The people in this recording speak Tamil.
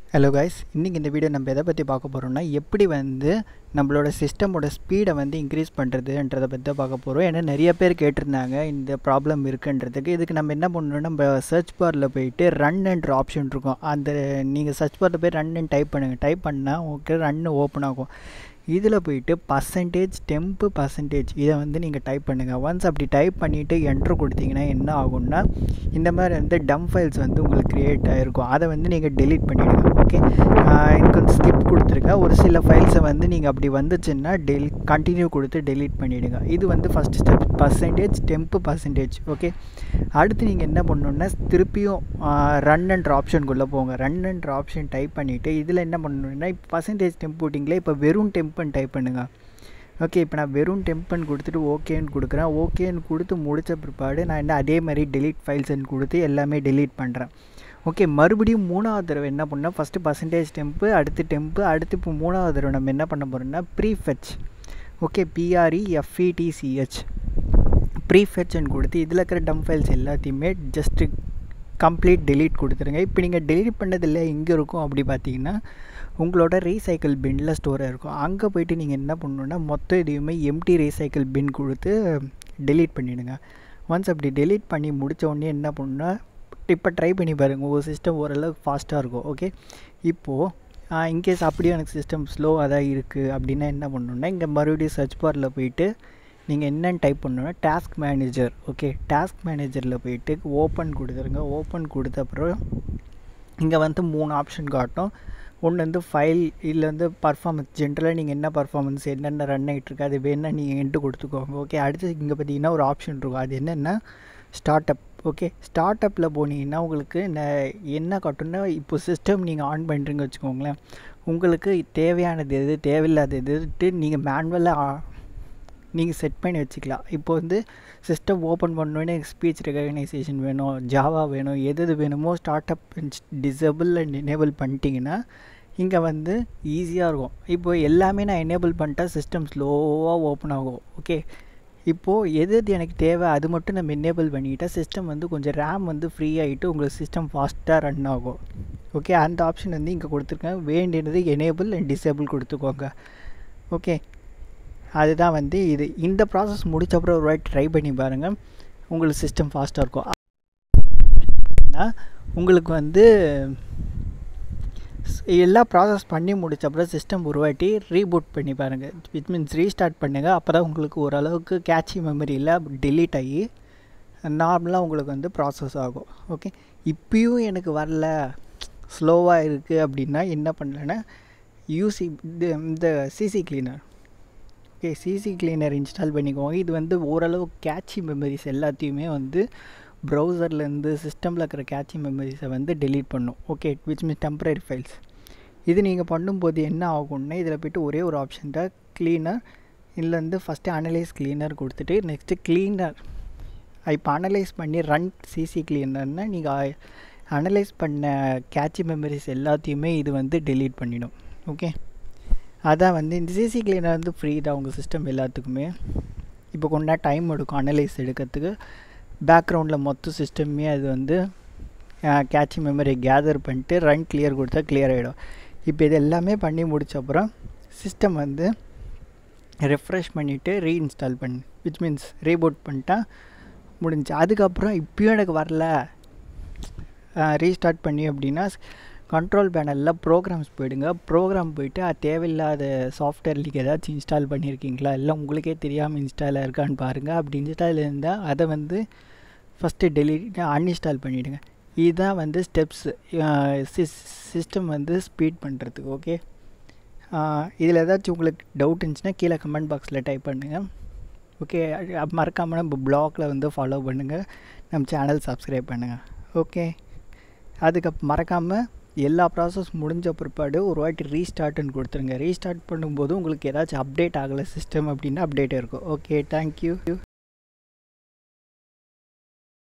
ஹலோ கைஸ் இன்றைக்கி இந்த வீடியோ நம்ம எதை பற்றி பார்க்க போகிறோம்னா எப்படி வந்து நம்மளோட சிஸ்டமோட ஸ்பீடை வந்து இன்க்ரீஸ் பண்ணுறதுன்றதை பற்றி தான் பார்க்க போகிறோம் ஏன்னா நிறைய பேர் கேட்டிருந்தாங்க இந்த ப்ராப்ளம் இருக்குன்றதுக்கு இதுக்கு நம்ம என்ன பண்ணணும்னா நம்ம சர்ச் பாரில் போயிட்டு ரன் என்ற ஆப்ஷன் இருக்கும் அந்த நீங்கள் சர்ச் பாரில் போய் ரன் டைப் பண்ணுங்கள் டைப் பண்ணால் உங்களுக்கு ரன் ஓப்பன் ஆகும் இதில் போயிட்டு பர்சன்டேஜ் டெம்பு பர்சன்டேஜ் இதை வந்து நீங்கள் டைப் பண்ணுங்கள் ஒன்ஸ் அப்படி டைப் பண்ணிவிட்டு என்ட்ரு கொடுத்தீங்கன்னா என்ன ஆகும்னா இந்த மாதிரி வந்து டம் ஃபைல்ஸ் வந்து உங்களுக்கு க்ரியேட் ஆகிருக்கும் அதை வந்து நீங்கள் டெலீட் பண்ணிவிடுங்க ஓகே எனக்கு வந்து ஸ்கிப் கொடுத்துருக்கேன் ஒரு சில ஃபைல்ஸை வந்து நீங்கள் அப்படி வந்துச்சுன்னா டெலி கண்டினியூ கொடுத்து டெலீட் பண்ணிவிடுங்க இது வந்து first step percentage temp percentage okay அடுத்து நீங்கள் என்ன பண்ணணுன்னா திருப்பியும் ரன் என்ற ஆப்ஷனுக்குள்ளே போங்க ரன் என்ற ஆப்ஷன் டைப் பண்ணிவிட்டு இதில் என்ன பண்ணணுன்னா இப்போ பர்சன்டேஜ் டெம்ப் போட்டிங்களே இப்போ வெறும் டெம்பன் டைப் பண்ணுங்கள் ஓகே இப்போ நான் வெறும் டெம்பன் கொடுத்துட்டு ஓகேன்னு கொடுக்குறேன் ஓகேன்னு கொடுத்து முடித்த பிற்பாடு நான் என்ன அதே மாதிரி டெலீட் ஃபைல்ஸ்ன்னு கொடுத்து எல்லாமே டெலீட் பண்ணுறேன் ஓகே மறுபடியும் மூணாவது தடவை என்ன பண்ணால் ஃபஸ்ட்டு பர்சன்டேஜ் டெம்ப்பு அடுத்து டெம்ப்பு அடுத்து இப்போ மூணாவது தடவை நம்ம என்ன பண்ண போகிறோம்னா ப்ரீஃபெச் ஓகே பிஆர்இ எஃப்இடிசிஹெச் ப்ரீஃபெச்னு கொடுத்து இதில் இருக்கிற டம் ஃபைல்ஸ் எல்லாத்தையுமே ஜஸ்ட்டு கம்ப்ளீட் டெலீட் கொடுத்துருங்க இப்போ நீங்கள் டெலீட் பண்ணதில்லை எங்கே இருக்கும் அப்படி பார்த்தீங்கன்னா உங்களோட ரீசைக்கிள் பின்னில் ஸ்டோர் இருக்கும் அங்கே போயிட்டு நீங்கள் என்ன பண்ணணுன்னா மொத்தம் இதையுமே எம்டி ரீசைக்கிள் பின் கொடுத்து டெலீட் பண்ணிவிடுங்க ஒன்ஸ் அப்படி டெலீட் பண்ணி முடித்த உடனே என்ன பண்ணணுன்னா இப்போ ட்ரை பண்ணி பாருங்கள் உங்கள் சிஸ்டம் ஓரளவுக்கு ஃபாஸ்ட்டாக இருக்கும் ஓகே இப்போது இன்கேஸ் அப்படியே எனக்கு சிஸ்டம் ஸ்லோவாக தான் இருக்குது அப்படின்னா என்ன பண்ணணுன்னா இங்கே மறுபடியும் சர்ச் பாரில் போயிட்டு நீங்கள் என்னென்னு டைப் பண்ணணுன்னா டாஸ்க் மேனேஜர் ஓகே டாஸ்க் மேனேஜரில் போயிட்டு ஓப்பன் கொடுத்துருங்க ஓப்பன் கொடுத்த அப்புறம் இங்கே வந்து மூணு ஆப்ஷன் காட்டும் ஒன்று வந்து ஃபைல் இதில் வந்து பர்ஃபார்மன்ஸ் ஜென்ரலாக நீங்கள் என்ன பர்ஃபார்மன்ஸ் என்னென்ன ரன் ஆகிட்டு இருக்கு அது வேணால் நீங்கள் என்ட்டு கொடுத்துக்கோங்க ஓகே அடுத்து இங்கே பார்த்தீங்கன்னா ஒரு ஆப்ஷன் இருக்கும் அது என்னென்னா ஸ்டார்ட் அப் ஓகே ஸ்டார்ட் அப்பில் போனீங்கன்னா உங்களுக்கு என்ன காட்டும்னா இப்போ சிஸ்டம் நீங்கள் ஆன் பண்ணுறீங்க வச்சுக்கோங்களேன் உங்களுக்கு தேவையானது எது தேவையில்லாத எதுட்டு நீங்கள் மேனுவலாக நீங்கள் செட் பண்ணி வச்சுக்கலாம் இப்போ வந்து சிஸ்டம் ஓப்பன் பண்ணோன்னே ஸ்பீச் ரெகனைசேஷன் வேணும் ஜாவா வேணும் எது எது வேணுமோ start up disable and enable பண்ணிட்டீங்கன்னா இங்கே வந்து ஈஸியாக இருக்கும் இப்போ எல்லாமே நான் எனேபிள் பண்ணிட்டா சிஸ்டம் ஸ்லோவாக ஓப்பன் ஆகும் ஓகே இப்போது எது எது எனக்கு தேவை அது மட்டும் நம்ம எனேபிள் பண்ணிக்கிட்டால் சிஸ்டம் வந்து கொஞ்சம் ரேம் வந்து ஃப்ரீ ஆகிட்டு உங்களுக்கு சிஸ்டம் ஃபாஸ்ட்டாக ரன் ஆகும் ஓகே அந்த ஆப்ஷன் வந்து இங்கே கொடுத்துருக்கேன் வேண்டியது எனேபிள் அண்ட் டிசேபிள் கொடுத்துக்கோங்க ஓகே அதுதான் வந்து இது இந்த ப்ராசஸ் முடிச்ச அப்புறம் ஒரு வாட்டி ட்ரை பண்ணி பாருங்கள் உங்களுக்கு சிஸ்டம் ஃபாஸ்ட்டாக இருக்கும் உங்களுக்கு வந்து எல்லா ப்ராசஸ் பண்ணி முடிச்ச அப்புறம் சிஸ்டம் ஒரு வாட்டி ரீபூட் பண்ணி பாருங்கள் விச் மீன்ஸ் ரீஸ்டார்ட் பண்ணுங்கள் அப்போ தான் உங்களுக்கு ஓரளவுக்கு கேட்சி மெமரியில் டெலீட் ஆகி நார்மலாக உங்களுக்கு வந்து ப்ராசஸ் ஆகும் ஓகே இப்பயும் எனக்கு வரல ஸ்லோவாக இருக்குது அப்படின்னா என்ன பண்ணலன்னா யூசி இந்த CC cleaner okay CC cleaner install பண்ணிக்கோங்க இது வந்து ஓரளவு கேட்சி மெமரிஸ் எல்லாத்தையுமே வந்து ப்ரௌசர்லேருந்து சிஸ்டமில் இருக்கிற கேட்சி மெமரிஸை வந்து டெலீட் பண்ணும் okay which means temporary files இது நீங்கள் பண்ணும்போது என்ன ஆகும்னா இதில் போய்ட்டு ஒரே ஒரு ஆப்ஷன் தான் க்ளீனர் இதுலேருந்து ஃபஸ்ட்டு அனலைஸ் க்ளீனர் கொடுத்துட்டு நெக்ஸ்ட்டு க்ளீனர் இப்போ அனலைஸ் பண்ணி ரன் சிசி கிளீனர்னால் நீங்கள் அனலைஸ் பண்ண கேட்சி மெமரிஸ் எல்லாத்தையுமே இது வந்து டெலீட் பண்ணிடும் ஓகே அதான் வந்து இந்த சிசி கிளீனர் வந்து ஃப்ரீ தான் உங்கள் சிஸ்டம் எல்லாத்துக்குமே இப்போ கொண்டா டைம் எடுக்கும் அனலைஸ் எடுக்கிறதுக்கு பேக்ரவுண்டில் மொத்த சிஸ்டமே அது வந்து கேட்சி மெமரி கேதர் பண்ணிட்டு ரன் கிளியர் கொடுத்தா கிளியர் ஆகிடும் இப்போ இது எல்லாமே பண்ணி முடிச்ச அப்புறம் சிஸ்டம் வந்து ரெஃப்ரெஷ் பண்ணிவிட்டு ரீஇன்ஸ்டால் பண்ணு விச் மீன்ஸ் ரீபோட் பண்ணிட்டா முடிஞ்சு அதுக்கப்புறம் இப்பயும் எனக்கு வரல ரீஸ்டார்ட் பண்ணி அப்படின்னா கண்ட்ரோல் பேனலில் ப்ரோக்ராம்ஸ் போயிடுங்க ப்ரோக்ராம் போயிட்டு அது தேவையில்லாத சாஃப்ட்வேர் லீக் ஏதாச்சும் இன்ஸ்டால் பண்ணியிருக்கீங்களா இல்லை உங்களுக்கே தெரியாமல் இன்ஸ்டால் இருக்கான்னு பாருங்கள் அப்படி இன்ஸ்டால் இருந்தால் அதை வந்து ஃபஸ்ட்டு டெலிட் அன்இன்ஸ்டால் பண்ணிவிடுங்க இதுதான் வந்து ஸ்டெப்ஸு சிஸ் சிஸ்டம் வந்து ஸ்பீட் பண்ணுறதுக்கு ஓகே இதில் ஏதாச்சும் உங்களுக்கு டவுட் இருந்துச்சுன்னா கீழே கமெண்ட் பாக்ஸில் டைப் பண்ணுங்கள் ஓகே மறக்காமல் நம்ம ப்ளாகில் வந்து ஃபாலோ பண்ணுங்கள் நம்ம சேனல் சப்ஸ்கிரைப் பண்ணுங்கள் ஓகே அதுக்கு மறக்காமல் எல்லா ப்ராசஸ் முடிஞ்ச பிற்பாடு ஒரு வாட்டி ரீஸ்டார்ட்னு கொடுத்துருங்க ரீஸ்டார்ட் பண்ணும்போது உங்களுக்கு ஏதாச்சும் அப்டேட் ஆகலை சிஸ்டம் அப்படின்னா அப்டேட் இருக்கும் ஓகே தேங்க்யூ